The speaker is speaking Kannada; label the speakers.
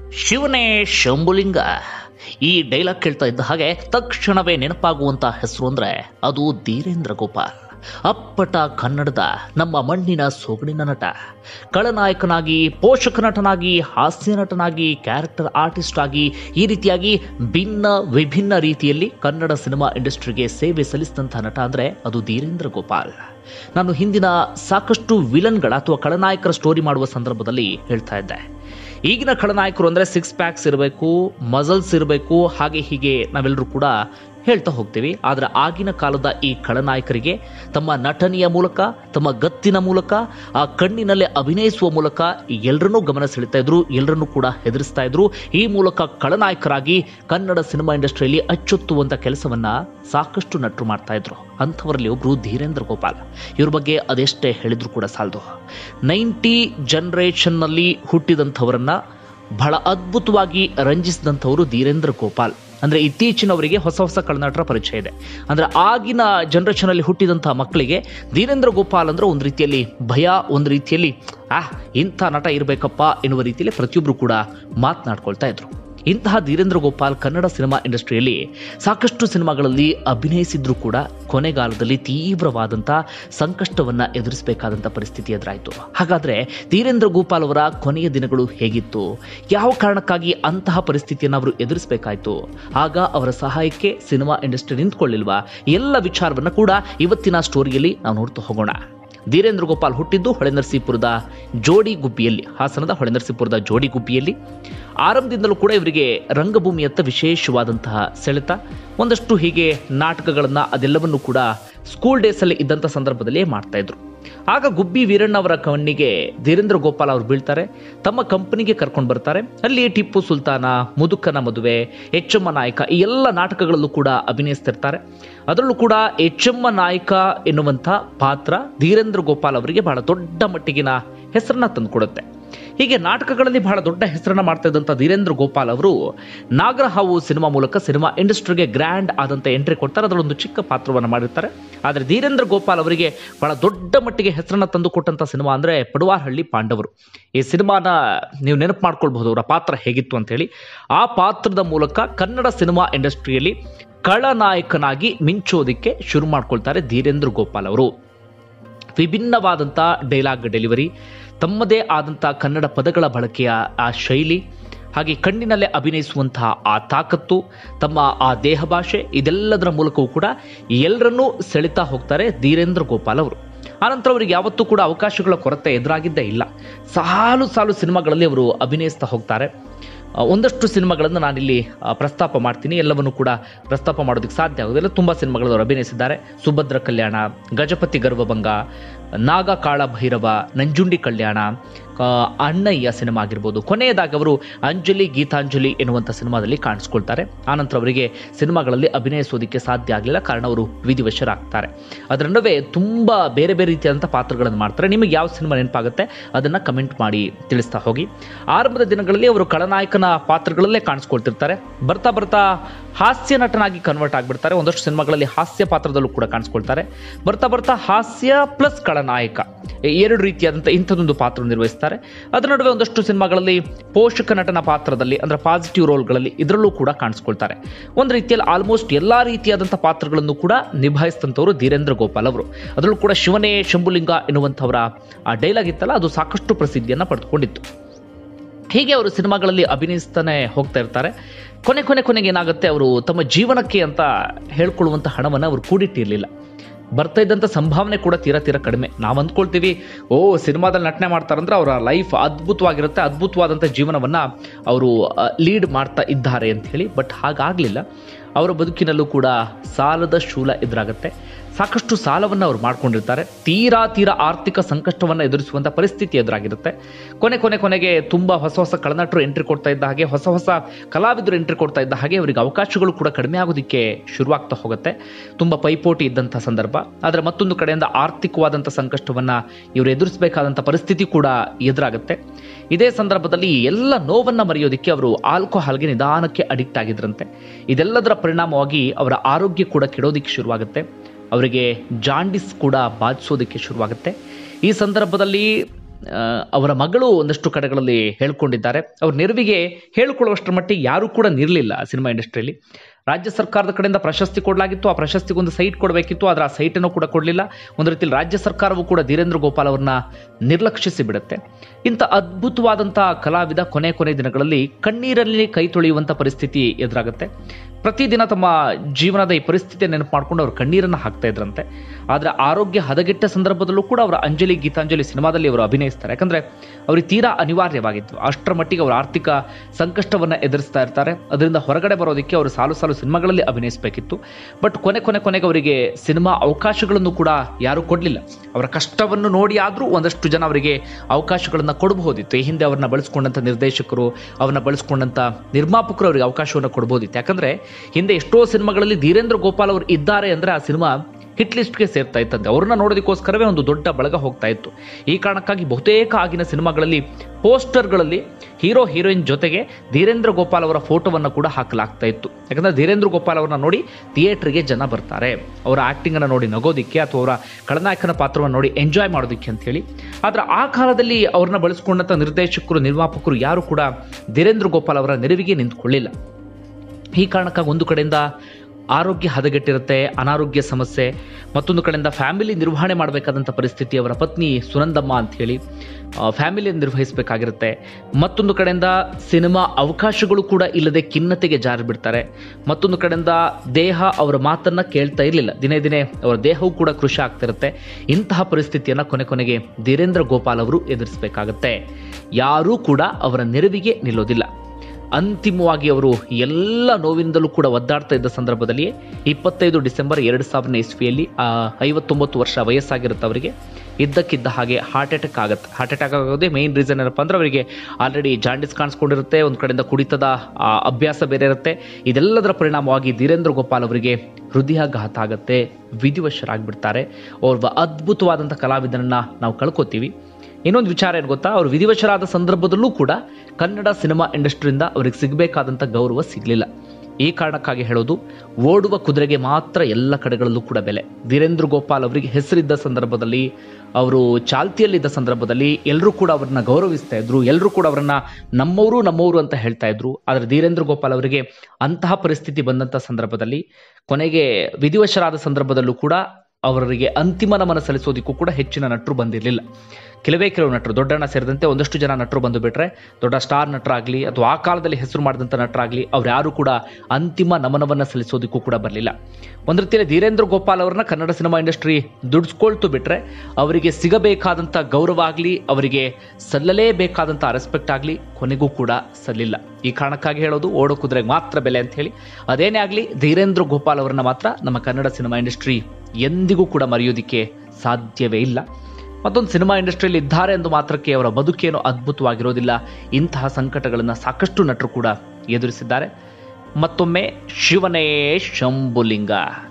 Speaker 1: ಶಿವನೇ ಶಂಭುಲಿಂಗ ಈ ಡೈಲಾಗ್ ಕೇಳ್ತಾ ಇದ್ದ ಹಾಗೆ ತಕ್ಷಣವೇ ನೆನಪಾಗುವಂತ ಹೆಸರು ಅಂದ್ರೆ ಅದು ಧೀರೇಂದ್ರ ಗೋಪಾಲ್ ಅಪ್ಪಟ ಕನ್ನಡದ ನಮ್ಮ ಮಣ್ಣಿನ ಸೊಗಡಿನ ನಟ ಖಳನಾಯಕನಾಗಿ ಪೋಷಕ ನಟನಾಗಿ ಹಾಸ್ಯ ನಟನಾಗಿ ಕ್ಯಾರೆಕ್ಟರ್ ಆರ್ಟಿಸ್ಟ್ ಆಗಿ ಈ ರೀತಿಯಾಗಿ ಭಿನ್ನ ವಿಭಿನ್ನ ರೀತಿಯಲ್ಲಿ ಕನ್ನಡ ಸಿನಿಮಾ ಇಂಡಸ್ಟ್ರಿಗೆ ಸೇವೆ ಸಲ್ಲಿಸಿದಂತಹ ನಟ ಅಂದ್ರೆ ಅದು ಧೀರೇಂದ್ರ ಗೋಪಾಲ್ ನಾನು ಹಿಂದಿನ ಸಾಕಷ್ಟು ವಿಲನ್ಗಳ ಅಥವಾ ಖಳನಾಯಕರ ಸ್ಟೋರಿ ಮಾಡುವ ಸಂದರ್ಭದಲ್ಲಿ ಹೇಳ್ತಾ ಇದ್ದೆ ಈಗಿನ ಖಳನಾಯಕರು ಅಂದರೆ ಸಿಕ್ಸ್ ಪ್ಯಾಕ್ಸ್ ಇರಬೇಕು ಮಸಲ್ಸ್ ಇರಬೇಕು ಹಾಗೆ ಹೀಗೆ ನಾವೆಲ್ಲರೂ ಕೂಡ ಹೇಳ್ತಾ ಹೋಗ್ತೀವಿ ಆದರೆ ಆಗಿನ ಕಾಲದ ಈ ಖಳನಾಯಕರಿಗೆ ತಮ್ಮ ನಟನೆಯ ಮೂಲಕ ತಮ್ಮ ಗತ್ತಿನ ಮೂಲಕ ಆ ಕಣ್ಣಿನಲ್ಲೇ ಅಭಿನಯಿಸುವ ಮೂಲಕ ಎಲ್ಲರನ್ನೂ ಗಮನ ಸೆಳೀತಾ ಇದ್ರು ಎಲ್ಲರನ್ನೂ ಕೂಡ ಹೆದರಿಸ್ತಾ ಇದ್ರು ಈ ಮೂಲಕ ಖಳನಾಯಕರಾಗಿ ಕನ್ನಡ ಸಿನಿಮಾ ಇಂಡಸ್ಟ್ರಿಯಲ್ಲಿ ಅಚ್ಚೊತ್ತುವಂಥ ಕೆಲಸವನ್ನ ಸಾಕಷ್ಟು ನಟರು ಮಾಡ್ತಾ ಇದ್ರು ಅಂಥವರಲ್ಲಿ ಒಬ್ರು ಧೀರೇಂದ್ರ ಗೋಪಾಲ್ ಇವ್ರ ಬಗ್ಗೆ ಅದೆಷ್ಟೇ ಹೇಳಿದ್ರು ಕೂಡ ಸಾಲದು ನೈಂಟಿ ಜನರೇಷನ್ನಲ್ಲಿ ಹುಟ್ಟಿದಂಥವರನ್ನ ಬಹಳ ಅದ್ಭುತವಾಗಿ ರಂಜಿಸಿದಂಥವರು ಧೀರೇಂದ್ರ ಗೋಪಾಲ್ ಅಂದ್ರೆ ಇತ್ತೀಚಿನವರಿಗೆ ಹೊಸ ಹೊಸ ಕಳನಟರ ಪರಿಚಯ ಇದೆ ಅಂದ್ರೆ ಆಗಿನ ಜನರೇಷನ್ ಅಲ್ಲಿ ಹುಟ್ಟಿದಂತಹ ಮಕ್ಕಳಿಗೆ ಧೀರೇಂದ್ರ ಗೋಪಾಲ್ ಅಂದ್ರೆ ಒಂದು ರೀತಿಯಲ್ಲಿ ಭಯ ಒಂದು ರೀತಿಯಲ್ಲಿ ಆ ಇಂಥ ನಟ ಇರಬೇಕಪ್ಪ ಎನ್ನುವ ರೀತಿಯಲ್ಲಿ ಪ್ರತಿಯೊಬ್ಬರು ಕೂಡ ಮಾತನಾಡ್ಕೊಳ್ತಾ ಇದ್ರು ಇಂತಹ ಧೀರೇಂದ್ರ ಗೋಪಾಲ್ ಕನ್ನಡ ಸಿನಿಮಾ ಇಂಡಸ್ಟ್ರಿಯಲ್ಲಿ ಸಾಕಷ್ಟು ಸಿನಿಮಾಗಳಲ್ಲಿ ಅಭಿನಯಿಸಿದ್ರು ಕೂಡ ಕೊನೆಗಾಲದಲ್ಲಿ ತೀವ್ರವಾದಂಥ ಸಂಕಷ್ಟವನ್ನ ಎದುರಿಸಬೇಕಾದಂಥ ಪರಿಸ್ಥಿತಿ ಎದುರಾಯಿತು ಹಾಗಾದ್ರೆ ಧೀರೇಂದ್ರ ಗೋಪಾಲ್ ಅವರ ಕೊನೆಯ ದಿನಗಳು ಹೇಗಿತ್ತು ಯಾವ ಕಾರಣಕ್ಕಾಗಿ ಅಂತಹ ಪರಿಸ್ಥಿತಿಯನ್ನು ಅವರು ಎದುರಿಸಬೇಕಾಯಿತು ಆಗ ಅವರ ಸಹಾಯಕ್ಕೆ ಸಿನಿಮಾ ಇಂಡಸ್ಟ್ರಿ ನಿಂತ್ಕೊಳ್ಳಿಲ್ವಾ ಎಲ್ಲ ವಿಚಾರವನ್ನ ಕೂಡ ಇವತ್ತಿನ ಸ್ಟೋರಿಯಲ್ಲಿ ನಾವು ನೋಡ್ತಾ ಹೋಗೋಣ ಧೀರೇಂದ್ರ ಗೋಪಾಲ್ ಹುಟ್ಟಿದ್ದು ಹೊಳೆನರಸೀಪುರದ ಜೋಡಿ ಗುಬ್ಬಿಯಲ್ಲಿ ಹಾಸನದ ಹೊಳೆನರಸೀಪುರದ ಜೋಡಿ ಗುಬ್ಬಿಯಲ್ಲಿ ಆರಂಭದಿಂದಲೂ ಕೂಡ ಇವರಿಗೆ ರಂಗಭೂಮಿಯತ್ತ ವಿಶೇಷವಾದಂತಹ ಸೆಳೆತ ಒಂದಷ್ಟು ಹೀಗೆ ನಾಟಕಗಳನ್ನು ಅದೆಲ್ಲವನ್ನು ಕೂಡ ಸ್ಕೂಲ್ ಡೇಸಲ್ಲಿ ಇದ್ದಂಥ ಸಂದರ್ಭದಲ್ಲಿ ಮಾಡ್ತಾ ಇದ್ರು ಆಗ ಗುಬ್ಬಿ ವೀರಣ್ಣ ಅವರ ಕಣ್ಣಿಗೆ ಧೀರೇಂದ್ರ ಗೋಪಾಲ್ ಅವರು ಬೀಳ್ತಾರೆ ತಮ್ಮ ಕಂಪನಿಗೆ ಕರ್ಕೊಂಡು ಬರ್ತಾರೆ ಅಲ್ಲಿ ಟಿಪ್ಪು ಸುಲ್ತಾನ ಮುದುಕನ ಮದುವೆ ಎಚ್ಚಮ್ಮ ನಾಯಕ ಈ ಎಲ್ಲ ನಾಟಕಗಳಲ್ಲೂ ಕೂಡ ಅಭಿನಯಿಸ್ತಿರ್ತಾರೆ ಅದರಲ್ಲೂ ಕೂಡ ಎಚ್ಚಮ್ಮ ನಾಯಕ ಎನ್ನುವಂಥ ಪಾತ್ರ ಧೀರೇಂದ್ರ ಗೋಪಾಲ್ ಅವರಿಗೆ ಬಹಳ ದೊಡ್ಡ ಮಟ್ಟಿಗಿನ ಹೆಸರನ್ನ ತಂದುಕೊಡುತ್ತೆ ಹೀಗೆ ನಾಟಕಗಳಲ್ಲಿ ಬಹಳ ದೊಡ್ಡ ಹೆಸರನ್ನ ಮಾಡ್ತಾ ಇದ್ದಂಥ ಧೀರೇಂದ್ರ ಗೋಪಾಲ್ ಅವರು ನಾಗರಹಾವು ಸಿನಿಮಾ ಮೂಲಕ ಸಿನಿಮಾ ಇಂಡಸ್ಟ್ರಿಗೆ ಗ್ರ್ಯಾಂಡ್ ಆದಂಥ ಎಂಟ್ರಿ ಕೊಡ್ತಾರೆ ಅದರಲ್ಲೊಂದು ಚಿಕ್ಕ ಪಾತ್ರವನ್ನು ಮಾಡಿರ್ತಾರೆ ಆದರೆ ಧೀರೇಂದ್ರ ಗೋಪಾಲ್ ಅವರಿಗೆ ಬಹಳ ದೊಡ್ಡ ಮಟ್ಟಿಗೆ ಹೆಸರನ್ನ ತಂದುಕೊಟ್ಟಂಥ ಸಿನಿಮಾ ಅಂದರೆ ಪಡುವಾರಹಳ್ಳಿ ಪಾಂಡವರು ಈ ಸಿನಿಮಾನ ನೀವು ನೆನಪು ಮಾಡ್ಕೊಳ್ಬಹುದು ಅವರ ಪಾತ್ರ ಹೇಗಿತ್ತು ಅಂತ ಹೇಳಿ ಆ ಪಾತ್ರದ ಮೂಲಕ ಕನ್ನಡ ಸಿನಿಮಾ ಇಂಡಸ್ಟ್ರಿಯಲ್ಲಿ ಖಳನಾಯಕನಾಗಿ ಮಿಂಚೋದಿಕ್ಕೆ ಶುರು ಮಾಡ್ಕೊಳ್ತಾರೆ ಧೀರೇಂದ್ರ ಗೋಪಾಲ್ ಅವರು ವಿಭಿನ್ನವಾದಂಥ ಡೈಲಾಗ್ ಡೆಲಿವರಿ ತಮ್ಮದೇ ಆದಂಥ ಕನ್ನಡ ಪದಗಳ ಬಳಕೆಯ ಆ ಶೈಲಿ ಹಾಗೆ ಕಣ್ಣಿನಲ್ಲೇ ಅಭಿನಯಿಸುವಂತಹ ಆ ತಾಕತ್ತು ತಮ್ಮ ಆ ದೇಹ ಭಾಷೆ ಇದೆಲ್ಲದರ ಮೂಲಕವೂ ಕೂಡ ಎಲ್ಲರನ್ನೂ ಸೆಳಿತಾ ಹೋಗ್ತಾರೆ ಧೀರೇಂದ್ರ ಗೋಪಾಲ್ ಅವರು ಆನಂತರ ಅವರಿಗೆ ಯಾವತ್ತೂ ಕೂಡ ಅವಕಾಶಗಳ ಕೊರತೆ ಎದುರಾಗಿದ್ದೇ ಇಲ್ಲ ಸಾಲು ಸಾಲು ಸಿನಿಮಾಗಳಲ್ಲಿ ಅವರು ಅಭಿನಯಿಸ್ತಾ ಹೋಗ್ತಾರೆ ಆ, ಒಂದಷ್ಟು ಸಿನಿಮಾಗಳನ್ನು ನಾನಿಲ್ಲಿ ಆ, ಪ್ರಸ್ತಾಪ ಮಾಡ್ತೀನಿ ಎಲ್ಲವನ್ನು ಕೂಡ ಪ್ರಸ್ತಾಪ ಮಾಡೋದಕ್ಕೆ ಸಾಧ್ಯ ಆಗೋದಿಲ್ಲ ತುಂಬ ಸಿನಿಮಾಗಳು ಅವರು ಅಭಿನಯಿಸಿದ್ದಾರೆ ಸುಭದ್ರ ಕಲ್ಯಾಣ ಗಜಪತಿ ಗರ್ವಭಂಗ ನಾಗ ಕಾಳ ಭೈರವ ನಂಜುಂಡಿ ಕಲ್ಯಾಣ ಆ, ಅಣ್ಣಯ್ಯ ಸಿನಿಮಾ ಆಗಿರ್ಬೋದು ಕೊನೆಯದಾಗಿ ಅವರು ಅಂಜಲಿ ಗೀತಾಂಜಲಿ ಎನ್ನುವಂಥ ಸಿನಿಮಾದಲ್ಲಿ ಕಾಣಿಸ್ಕೊಳ್ತಾರೆ ಆನಂತರ ಅವರಿಗೆ ಸಿನಿಮಾಗಳಲ್ಲಿ ಅಭಿನಯಿಸೋದಕ್ಕೆ ಸಾಧ್ಯ ಆಗಲಿಲ್ಲ ಕಾರಣ ಅವರು ವಿಧಿವಶರಾಗ್ತಾರೆ ಅದರ ನಡುವೆ ತುಂಬ ಬೇರೆ ಬೇರೆ ರೀತಿಯಾದಂಥ ಪಾತ್ರಗಳನ್ನು ಮಾಡ್ತಾರೆ ನಿಮಗೆ ಯಾವ ಸಿನಿಮಾ ನೆನಪಾಗುತ್ತೆ ಅದನ್ನು ಕಮೆಂಟ್ ಮಾಡಿ ತಿಳಿಸ್ತಾ ಹೋಗಿ ಆರಂಭದ ದಿನಗಳಲ್ಲಿ ಅವರು ಖಳನಾಯಕನ ಪಾತ್ರಗಳಲ್ಲೇ ಕಾಣಿಸ್ಕೊಳ್ತಿರ್ತಾರೆ ಬರ್ತಾ ಬರ್ತಾ ಹಾಸ್ಯ ನಟನಾಗಿ ಕನ್ವರ್ಟ್ ಆಗಿಬಿಡ್ತಾರೆ ಒಂದಷ್ಟು ಸಿನಿಮಾಗಳಲ್ಲಿ ಹಾಸ್ಯ ಪಾತ್ರದಲ್ಲೂ ಕೂಡ ಕಾಣಿಸ್ಕೊಳ್ತಾರೆ ಬರ್ತಾ ಬರ್ತಾ ಹಾಸ್ಯ ಪ್ಲಸ್ ಖಳನಾಯಕ ಈ ಎರಡು ರೀತಿಯಾದಂಥ ಇಂಥದ್ದೊಂದು ಪಾತ್ರ ನಿರ್ವಹಿಸ್ತಾರೆ ಅದರ ನಡುವೆ ಒಂದಷ್ಟು ಸಿನಿಮಾಗಳಲ್ಲಿ ಪೋಷಕ ನಟನ ಪಾತ್ರದಲ್ಲಿ ಅಂದ್ರೆ ಪಾಸಿಟಿವ್ ರೋಲ್ಗಳಲ್ಲಿ ಇದರಲ್ಲೂ ಕೂಡ ಕಾಣಿಸ್ಕೊಳ್ತಾರೆ ಒಂದು ರೀತಿಯಲ್ಲಿ ಆಲ್ಮೋಸ್ಟ್ ಎಲ್ಲಾ ರೀತಿಯಾದಂಥ ಪಾತ್ರಗಳನ್ನು ಕೂಡ ನಿಭಾಯಿಸಿದಂಥವರು ಧೀರೇಂದ್ರ ಗೋಪಾಲ್ ಅವರು ಅದರಲ್ಲೂ ಕೂಡ ಶಿವನೇ ಶಂಭುಲಿಂಗ ಎನ್ನುವಂಥವರ ಆ ಡೈಲಾಗ್ ಇತ್ತಲ್ಲ ಅದು ಸಾಕಷ್ಟು ಪ್ರಸಿದ್ಧಿಯನ್ನು ಪಡೆದುಕೊಂಡಿತ್ತು ಹೀಗೆ ಅವರು ಸಿನಿಮಾಗಳಲ್ಲಿ ಅಭಿನಯಿಸ್ತಾನೆ ಹೋಗ್ತಾ ಇರ್ತಾರೆ ಕೊನೆ ಕೊನೆ ಕೊನೆಗೆ ಏನಾಗುತ್ತೆ ಅವರು ತಮ್ಮ ಜೀವನಕ್ಕೆ ಅಂತ ಹೇಳ್ಕೊಳ್ಳುವಂಥ ಹಣವನ್ನು ಅವರು ಕೂಡಿಟ್ಟಿರಲಿಲ್ಲ ಬರ್ತಾ ಇದ್ದಂಥ ಸಂಭಾವನೆ ಕೂಡ ತೀರಾ ತೀರಾ ಕಡಿಮೆ ನಾವು ಅಂದ್ಕೊಳ್ತೀವಿ ಓ ಸಿನಿಮಾದಲ್ಲಿ ನಟನೆ ಮಾಡ್ತಾರಂದ್ರೆ ಅವರ ಲೈಫ್ ಅದ್ಭುತವಾಗಿರುತ್ತೆ ಅದ್ಭುತವಾದಂಥ ಜೀವನವನ್ನು ಅವರು ಲೀಡ್ ಮಾಡ್ತಾ ಇದ್ದಾರೆ ಅಂತ ಹೇಳಿ ಬಟ್ ಹಾಗಾಗಲಿಲ್ಲ ಅವರ ಬದುಕಿನಲ್ಲೂ ಕೂಡ ಸಾಲದ ಶೂಲ ಎದುರಾಗುತ್ತೆ ಸಾಕಷ್ಟು ಸಾಲವನ್ನು ಅವ್ರು ಮಾಡ್ಕೊಂಡಿರ್ತಾರೆ ತೀರಾ ತೀರಾ ಆರ್ಥಿಕ ಸಂಕಷ್ಟವನ್ನು ಎದುರಿಸುವಂಥ ಪರಿಸ್ಥಿತಿ ಎದುರಾಗಿರುತ್ತೆ ಕೊನೆ ಕೊನೆ ಕೊನೆಗೆ ತುಂಬ ಹೊಸ ಹೊಸ ಕಳನಟರು ಎಂಟ್ರಿ ಕೊಡ್ತಾ ಇದ್ದ ಹಾಗೆ ಹೊಸ ಹೊಸ ಕಲಾವಿದರು ಎಂಟ್ರಿ ಕೊಡ್ತಾ ಇದ್ದ ಹಾಗೆ ಅವರಿಗೆ ಅವಕಾಶಗಳು ಕೂಡ ಕಡಿಮೆ ಆಗೋದಕ್ಕೆ ಶುರುವಾಗ್ತಾ ಹೋಗುತ್ತೆ ತುಂಬ ಪೈಪೋಟಿ ಇದ್ದಂಥ ಸಂದರ್ಭ ಆದರೆ ಮತ್ತೊಂದು ಕಡೆಯಿಂದ ಆರ್ಥಿಕವಾದಂಥ ಸಂಕಷ್ಟವನ್ನು ಇವರು ಎದುರಿಸಬೇಕಾದಂಥ ಪರಿಸ್ಥಿತಿ ಕೂಡ ಎದುರಾಗುತ್ತೆ ಇದೇ ಸಂದರ್ಭದಲ್ಲಿ ಈ ಎಲ್ಲ ನೋವನ್ನು ಮರೆಯೋದಕ್ಕೆ ಅವರು ಆಲ್ಕೋಹಾಲ್ಗೆ ನಿಧಾನಕ್ಕೆ ಅಡಿಕ್ಟ್ ಆಗಿದ್ರಂತೆ ಇದೆಲ್ಲದರ ಪರಿಣಾಮವಾಗಿ ಅವರ ಆರೋಗ್ಯ ಕೂಡ ಕೆಡೋದಕ್ಕೆ ಶುರುವಾಗುತ್ತೆ ಅವರಿಗೆ ಜಾಂಡಿಸ್ ಕೂಡ ಬಾಧಿಸೋದಕ್ಕೆ ಶುರುವಾಗುತ್ತೆ ಈ ಸಂದರ್ಭದಲ್ಲಿ ಆ, ಅವರ ಮಗಳು ಒಂದಷ್ಟು ಕಡೆಗಳಲ್ಲಿ ಹೇಳ್ಕೊಂಡಿದ್ದಾರೆ ಅವ್ರ ನೆರವಿಗೆ ಹೇಳಿಕೊಳ್ಳುವಷ್ಟರ ಮಟ್ಟಿಗೆ ಯಾರೂ ಕೂಡ ನಿರಲಿಲ್ಲ ಸಿನಿಮಾ ಇಂಡಸ್ಟ್ರಿಯಲ್ಲಿ ರಾಜ್ಯ ಸರ್ಕಾರದ ಕಡೆಯಿಂದ ಪ್ರಶಸ್ತಿ ಕೊಡಲಾಗಿತ್ತು ಆ ಪ್ರಶಸ್ತಿಗೊಂದು ಸೈಟ್ ಕೊಡಬೇಕಿತ್ತು ಆದರೆ ಆ ಸೈಟನ್ನು ಕೂಡ ಕೊಡಲಿಲ್ಲ ಒಂದು ರೀತಿಯಲ್ಲಿ ರಾಜ್ಯ ಸರ್ಕಾರವು ಕೂಡ ಧೀರೇಂದ್ರ ಗೋಪಾಲ್ ಅವರನ್ನ ನಿರ್ಲಕ್ಷಿಸಿ ಬಿಡುತ್ತೆ ಇಂಥ ಅದ್ಭುತವಾದಂಥ ಕಲಾವಿದ ಕೊನೆ ಕೊನೆ ದಿನಗಳಲ್ಲಿ ಕಣ್ಣೀರಲ್ಲಿ ಕೈ ತೊಳೆಯುವಂಥ ಪರಿಸ್ಥಿತಿ ಎದುರಾಗುತ್ತೆ ಪ್ರತಿದಿನ ತಮ್ಮ ಜೀವನದ ಈ ಪರಿಸ್ಥಿತಿಯ ನೆನಪು ಮಾಡ್ಕೊಂಡು ಅವರು ಕಣ್ಣೀರನ್ನು ಹಾಕ್ತಾ ಇದ್ರಂತೆ ಆದರೆ ಆರೋಗ್ಯ ಹದಗೆಟ್ಟ ಸಂದರ್ಭದಲ್ಲೂ ಕೂಡ ಅವರ ಅಂಜಲಿ ಗೀತಾಂಜಲಿ ಸಿನಿಮಾದಲ್ಲಿ ಅವರು ಅಭಿನಯಿಸ್ತಾರೆ ಯಾಕಂದ್ರೆ ಅವರಿಗೆ ತೀರಾ ಅನಿವಾರ್ಯವಾಗಿತ್ತು ಅಷ್ಟರ ಮಟ್ಟಿಗೆ ಅವರ ಆರ್ಥಿಕ ಸಂಕಷ್ಟವನ್ನು ಎದುರಿಸ್ತಾ ಇರ್ತಾರೆ ಅದರಿಂದ ಹೊರಗಡೆ ಬರೋದಕ್ಕೆ ಅವರು ಸಾಲು ಸಾಲು ಸಿನಿಮಾಗಳಲ್ಲಿ ಅಭಿನಯಿಸಬೇಕಿತ್ತು ಬಟ್ ಕೊನೆ ಕೊನೆ ಕೊನೆಗೆ ಅವರಿಗೆ ಸಿನಿಮಾ ಅವಕಾಶಗಳನ್ನು ಕೂಡ ಯಾರೂ ಕೊಡಲಿಲ್ಲ ಅವರ ಕಷ್ಟವನ್ನು ನೋಡಿ ಆದರೂ ಒಂದಷ್ಟು ಜನ ಅವರಿಗೆ ಅವಕಾಶಗಳನ್ನು ಕೊಡಬಹುದಿತ್ತು ಈ ಹಿಂದೆ ಅವ್ರನ್ನ ಬಳಸ್ಕೊಂಡಂಥ ನಿರ್ದೇಶಕರು ಅವ್ರನ್ನ ಬಳಸ್ಕೊಂಡಂಥ ನಿರ್ಮಾಪಕರು ಅವರಿಗೆ ಅವಕಾಶವನ್ನು ಕೊಡಬಹುದಿತ್ತು ಯಾಕಂದ್ರೆ ಹಿಂದೆ ಎಷ್ಟೋ ಸಿನಿಮಾಗಳಲ್ಲಿ ಧೀರೇಂದ್ರ ಗೋಪಾಲ್ ಅವರು ಇದ್ದಾರೆ ಅಂದ್ರೆ ಆ ಸಿನಿಮಾ ಹಿಟ್ ಲಿಸ್ಟ್ಗೆ ಸೇರ್ತಾ ಇತ್ತಂತೆ ಅವ್ರನ್ನ ನೋಡೋದಕ್ಕೋಸ್ಕರವೇ ಒಂದು ದೊಡ್ಡ ಬಳಗ ಹೋಗ್ತಾ ಇತ್ತು ಈ ಕಾರಣಕ್ಕಾಗಿ ಬಹುತೇಕ ಆಗಿನ ಸಿನಿಮಾಗಳಲ್ಲಿ ಪೋಸ್ಟರ್ಗಳಲ್ಲಿ ಹೀರೋ ಹೀರೋಯಿನ್ ಜೊತೆಗೆ ಧೀರೇಂದ್ರ ಗೋಪಾಲ್ ಅವರ ಫೋಟೋವನ್ನು ಕೂಡ ಹಾಕಲಾಗ್ತಾ ಇತ್ತು ಯಾಕಂದ್ರೆ ಧೀರೇಂದ್ರ ಗೋಪಾಲ್ ಅವರನ್ನ ನೋಡಿ ಥಿಯೇಟ್ರಿಗೆ ಜನ ಬರ್ತಾರೆ ಅವರ ಆ್ಯಕ್ಟಿಂಗನ್ನು ನೋಡಿ ನಗೋದಿಕ್ಕೆ ಅಥವಾ ಅವರ ಖಳನಾಯಕನ ಪಾತ್ರವನ್ನು ನೋಡಿ ಎಂಜಾಯ್ ಮಾಡೋದಕ್ಕೆ ಅಂತ ಹೇಳಿ ಆದರೆ ಆ ಕಾಲದಲ್ಲಿ ಅವ್ರನ್ನ ಬಳಸ್ಕೊಂಡಂಥ ನಿರ್ದೇಶಕರು ನಿರ್ಮಾಪಕರು ಯಾರು ಕೂಡ ಧೀರೇಂದ್ರ ಗೋಪಾಲ್ ಅವರ ನೆರವಿಗೆ ನಿಂತ್ಕೊಳ್ಳಿಲ್ಲ ಈ ಕಾರಣಕ್ಕಾಗಿ ಒಂದು ಕಡೆಯಿಂದ ಆರೋಗ್ಯ ಹದಗೆಟ್ಟಿರುತ್ತೆ ಅನಾರೋಗ್ಯ ಸಮಸ್ಯೆ ಮತ್ತೊಂದು ಕಡೆಯಿಂದ ಫ್ಯಾಮಿಲಿ ನಿರ್ವಹಣೆ ಮಾಡಬೇಕಾದಂಥ ಪರಿಸ್ಥಿತಿ ಅವರ ಪತ್ನಿ ಸುನಂದಮ್ಮ ಅಂತ ಹೇಳಿ ಫ್ಯಾಮಿಲಿಯನ್ನು ನಿರ್ವಹಿಸಬೇಕಾಗಿರುತ್ತೆ ಮತ್ತೊಂದು ಕಡೆಯಿಂದ ಸಿನಿಮಾ ಅವಕಾಶಗಳು ಕೂಡ ಇಲ್ಲದೆ ಖಿನ್ನತೆಗೆ ಜಾರಿ ಬಿಡ್ತಾರೆ ಮತ್ತೊಂದು ಕಡೆಯಿಂದ ದೇಹ ಅವರ ಮಾತನ್ನ ಕೇಳ್ತಾ ಇರಲಿಲ್ಲ ದಿನೇ ದಿನೇ ಅವರ ದೇಹವು ಕೂಡ ಕೃಷಿ ಆಗ್ತಿರುತ್ತೆ ಇಂತಹ ಪರಿಸ್ಥಿತಿಯನ್ನು ಕೊನೆ ಕೊನೆಗೆ ಧೀರೇಂದ್ರ ಗೋಪಾಲ್ ಅವರು ಎದುರಿಸಬೇಕಾಗತ್ತೆ ಯಾರೂ ಕೂಡ ಅವರ ನೆರವಿಗೆ ನಿಲ್ಲೋದಿಲ್ಲ ಅಂತಿಮವಾಗಿ ಅವರು ಎಲ್ಲ ನೋವಿನಿಂದಲೂ ಕೂಡ ಒದ್ದಾಡ್ತಾ ಇದ್ದ ಸಂದರ್ಭದಲ್ಲಿಯೇ ಇಪ್ಪತ್ತೈದು ಡಿಸೆಂಬರ್ ಎರಡು ಸಾವಿರನೇ ಇಸ್ವಿಯಲ್ಲಿ ಆ, ಐವತ್ತೊಂಬತ್ತು ವರ್ಷ ವಯಸ್ಸಾಗಿರುತ್ತೆ ಅವರಿಗೆ ಇದ್ದಕ್ಕಿದ್ದ ಹಾಗೆ ಹಾರ್ಟ್ ಅಟ್ಯಾಕ್ ಆಗುತ್ತೆ ಹಾರ್ಟ್ ಅಟ್ಯಾಕ್ ಆಗೋದೇ ಮೇನ್ ರೀಸನ್ ಏನಪ್ಪ ಅಂದ್ರೆ ಅವರಿಗೆ ಆಲ್ರೆಡಿ ಜಾಂಡಿಸ್ ಕಾಣಿಸ್ಕೊಂಡಿರುತ್ತೆ ಒಂದು ಕಡೆಯಿಂದ ಕುಡಿತದ ಆ, ಅಭ್ಯಾಸ ಬೇರೆ ಇರುತ್ತೆ ಇದೆಲ್ಲದರ ಪರಿಣಾಮವಾಗಿ ಧೀರೇಂದ್ರ ಗೋಪಾಲ್ ಅವರಿಗೆ ಹೃದಯಾಘಾತ ಆಗುತ್ತೆ ವಿಧಿವಶರಾಗ್ಬಿಡ್ತಾರೆ ಒಬ್ಬ ಅದ್ಭುತವಾದಂಥ ಕಲಾವಿದನನ್ನ ನಾವು ಕಳ್ಕೊತೀವಿ ಇನ್ನೊಂದು ವಿಚಾರ ಏನು ಗೊತ್ತಾ ಅವರು ವಿಧಿವಶರಾದ ಸಂದರ್ಭದಲ್ಲೂ ಕೂಡ ಕನ್ನಡ ಸಿನಿಮಾ ಇಂಡಸ್ಟ್ರಿಯಿಂದ ಅವ್ರಿಗೆ ಸಿಗಬೇಕಾದಂಥ ಗೌರವ ಸಿಗಲಿಲ್ಲ ಈ ಕಾರಣಕ್ಕಾಗಿ ಹೇಳೋದು ಓಡುವ ಕುದುರೆಗೆ ಮಾತ್ರ ಎಲ್ಲ ಕಡೆಗಳಲ್ಲೂ ಕೂಡ ಬೆಲೆ ಧೀರೇಂದ್ರ ಗೋಪಾಲ್ ಅವರಿಗೆ ಹೆಸರಿದ್ದ ಸಂದರ್ಭದಲ್ಲಿ ಅವರು ಚಾಲ್ತಿಯಲ್ಲಿದ್ದ ಸಂದರ್ಭದಲ್ಲಿ ಎಲ್ಲರೂ ಕೂಡ ಅವರನ್ನ ಗೌರವಿಸ್ತಾ ಇದ್ರು ಎಲ್ಲರೂ ಕೂಡ ಅವರನ್ನ ನಮ್ಮವರು ನಮ್ಮವರು ಅಂತ ಹೇಳ್ತಾ ಇದ್ರು ಆದರೆ ಧೀರೇಂದ್ರ ಗೋಪಾಲ್ ಅವರಿಗೆ ಅಂತಹ ಪರಿಸ್ಥಿತಿ ಬಂದಂಥ ಸಂದರ್ಭದಲ್ಲಿ ಕೊನೆಗೆ ವಿಧಿವಶರಾದ ಸಂದರ್ಭದಲ್ಲೂ ಕೂಡ ಅವರಿಗೆ ಅಂತಿಮ ನಮನ ಸಲ್ಲಿಸೋದಕ್ಕೂ ಕೂಡ ಹೆಚ್ಚಿನ ನಟರು ಬಂದಿರಲಿಲ್ಲ ಕೆಲವೇ ಕೆಲವು ನಟರು ದೊಡ್ಡಣ್ಣ ಸೇರಿದಂತೆ ಒಂದಷ್ಟು ಜನ ನಟರು ಬಂದು ಬಿಟ್ರೆ ದೊಡ್ಡ ಸ್ಟಾರ್ ನಟರಾಗಲಿ ಅಥವಾ ಆ ಕಾಲದಲ್ಲಿ ಹೆಸರು ಮಾಡಿದಂಥ ನಟರಾಗಲಿ ಅವ್ರು ಯಾರು ಕೂಡ ಅಂತಿಮ ನಮನವನ್ನು ಸಲ್ಲಿಸೋದಕ್ಕೂ ಕೂಡ ಬರಲಿಲ್ಲ ಒಂದು ರೀತಿಯಲ್ಲಿ ಧೀರೇಂದ್ರ ಗೋಪಾಲ್ ಅವರನ್ನ ಕನ್ನಡ ಸಿನಿಮಾ ಇಂಡಸ್ಟ್ರಿ ದುಡಿಸ್ಕೊಳ್ತು ಬಿಟ್ರೆ ಅವರಿಗೆ ಸಿಗಬೇಕಾದಂಥ ಗೌರವ ಆಗಲಿ ಅವರಿಗೆ ಸಲ್ಲಲೇಬೇಕಾದಂಥ ರೆಸ್ಪೆಕ್ಟ್ ಆಗಲಿ ಕೊನೆಗೂ ಕೂಡ ಸಲ್ಲಿಲ್ಲ ಈ ಕಾರಣಕ್ಕಾಗಿ ಹೇಳೋದು ಓಡೋ ಕುದುರೆಗೆ ಮಾತ್ರ ಬೆಲೆ ಅಂತ ಹೇಳಿ ಅದೇನೇ ಆಗಲಿ ಧೀರೇಂದ್ರ ಗೋಪಾಲ್ ಅವರನ್ನ ಮಾತ್ರ ನಮ್ಮ ಕನ್ನಡ ಸಿನಿಮಾ ಇಂಡಸ್ಟ್ರಿ ಎಂದಿಗೂ ಕೂಡ ಮರೆಯೋದಿಕ್ಕೆ ಸಾಧ್ಯವೇ ಇಲ್ಲ ಮತ್ತೊಂದು ಸಿನಿಮಾ ಇಂಡಸ್ಟ್ರಿಯಲ್ಲಿ ಇದ್ದಾರೆ ಎಂದು ಮಾತ್ರಕ್ಕೆ ಅವರ ಬದುಕೇನು ಅದ್ಭುತವಾಗಿರೋದಿಲ್ಲ ಇಂತಹ ಸಂಕಟಗಳನ್ನು ಸಾಕಷ್ಟು ನಟರು ಕೂಡ ಎದುರಿಸಿದ್ದಾರೆ ಮತ್ತೊಮ್ಮೆ ಶಿವನೇ ಶಂಭುಲಿಂಗ